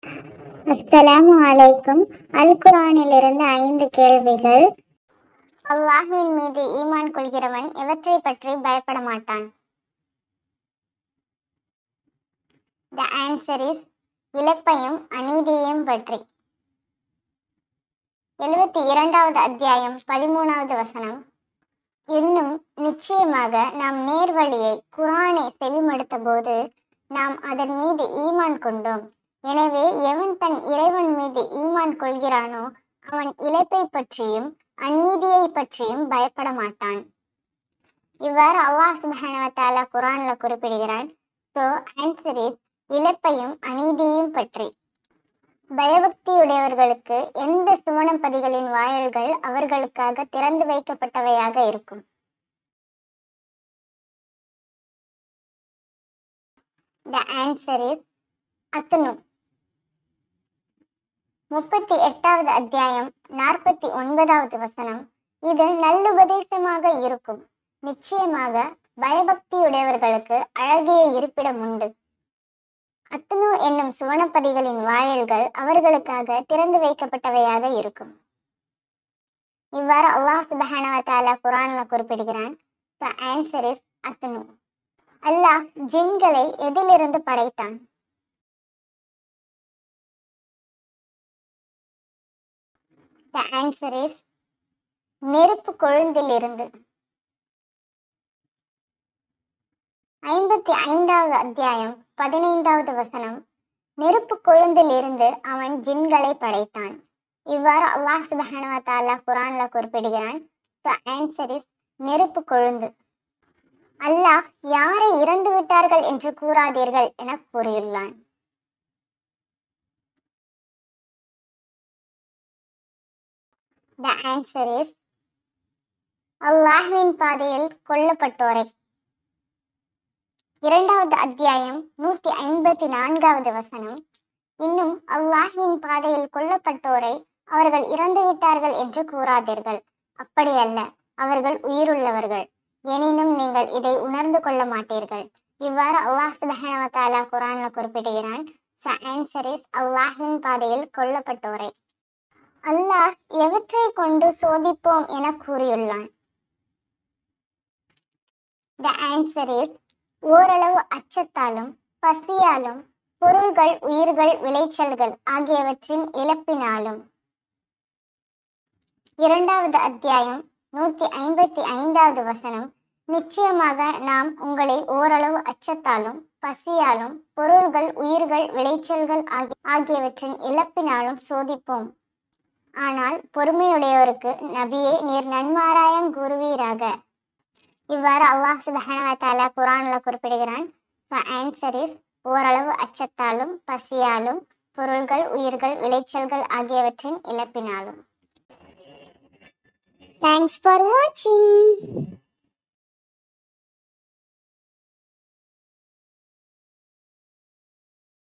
அஸ்ஸலாமு அலைக்கும் அல் குரானிலிருந்து ஐந்து கேள்விகள் அல்லாஹ்வின் மீது ஈமான் கொள்கிறவன் எவற்றை பற்றி பயப்பட மாட்டான் த ஆன்சர் இஸ் இழப்பையும் அநீதியையும் பற்றி எழுபத்தி இரண்டாவது அத்தியாயம் பதிமூணாவது வசனம் இன்னும் நிச்சயமாக நாம் நேர்வழியை குரானை செவிமடுத்த போது நாம் அதன் மீது ஈமான் கொண்டோம் எனவே எவன் தன் இறைவன் மீது ஈமான் கொள்கிறானோ அவன் இழப்பை பற்றியும் அநீதியை பற்றியும் பயப்பட மாட்டான் இவ்வாறு அல்லாஹ் சுப்ஹானஹு தஆலா குரான்ல குறிப்பிடுகிறான் ஸோ ஆன்சர் இஸ் இழப்பையும் அநீதியையும் பற்றி பயபக்தியுடையவர்களுக்கு எந்த சுவனப்பதிகளின் வாயில்கள் அவர்களுக்காக திறந்து வைக்கப்பட்டவையாக இருக்கும் த ஆன்சர் இஸ் அத்தனு முப்பத்தி எட்டாவது அத்தியாயம் நாற்பத்தி ஒன்பதாவது வசனம் இது நல்லுபதேசமாக இருக்கும் நிச்சயமாக பயபக்தியுடையவர்களுக்கு அழகிய இருப்பிடம் உண்டு அத்தனு என்னும் சுவனப்பதிகளின் வாயில்கள் அவர்களுக்காக திறந்து வைக்கப்பட்டவையாக இருக்கும் இவ்வாறு அல்லாஹ் சுபஹானஹு வ தஆலா குர்ஆன்ல குறிப்பிடுகிறான் த ஆன்சர் இஸ் அத்தனு அல்லாஹ் ஜின்களை எதிலிருந்து படைத்தான் த ஆன்சர் இஸ் நெருப்பு கொழுந்திலிருந்து ஐம்பத்தி ஐந்தாவது அத்தியாயம் பதினைந்தாவது வசனம் நெருப்பு கொழுந்திலிருந்து அவன் ஜின்களை படைத்தான் இவ்வாறு அல்லாஹ் சுபஹானஹு வ தஆலா குர்ஆன்ல குறிப்பிடுகிறான் த ஆன்சர் இஸ் நெருப்பு கொழுந்து அல்லாஹ் யாரை இறந்து விட்டார்கள் என்று கூறாதீர்கள் என கூறியுள்ளான் த ஆன்சர் இஸ் அல்லாஹ்வின் பாதையில் கொல்லப்பட்டோரை இரண்டாவது அத்தியாயம் நூத்தி ஐம்பத்தி நான்காவது வசனம் இன்னும் அல்லாஹ்வின் பாதையில் கொல்லப்பட்டோரை அவர்கள் இறந்து விட்டார்கள் என்று கூறாதீர்கள் அப்படியல்ல அவர்கள் உயிருள்ளவர்கள் எனினும் நீங்கள் இதை உணர்ந்து கொள்ள மாட்டீர்கள் இவ்வாறு அல்லாஹ் சுபஹானஹு வ தஆலா குர்ஆன்ல குறிப்பிடுகிறான் ஸோ ஆன்சர் இஸ் அல்லாஹ்வின் பாதையில் கொல்லப்பட்டோரை அல்லாஹ் எவற்றை கொண்டு சோதிப்போம் என கூறியுள்ளான் த ஆன்சர் இஸ் ஓரளவு அச்சத்தாலும் பசியாலும் பொருள்கள் உயிர்கள் விளைச்சல்கள் ஆகியவற்றின் இழப்பினாலும் இரண்டாவது அத்தியாயம் நூத்தி ஐம்பத்தி ஐந்தாவது வசனம் நிச்சயமாக நாம் உங்களை ஓரளவு அச்சத்தாலும் பசியாலும் பொருள்கள் உயிர்கள் விளைச்சல்கள் ஆகி ஆகியவற்றின் இழப்பினாலும் சோதிப்போம் ஆனால் பொறுமையுடையோருக்கு நபியே நீர் நன்மாராயம் கூறுவீராக இவ்வாறு அல்லாஹ் சுபஹானஹு வ தஆலா குர்ஆன்ல குறிப்பிடுகிறான் ஆன்சர் இஸ் ஓரளவு அச்சத்தாலும் பசியாலும் பொருள்கள் உயிர்கள் விளைச்சல்கள் ஆகியவற்றின் இழப்பினாலும் தேங்க்ஸ் ஃபார் வாட்சிங்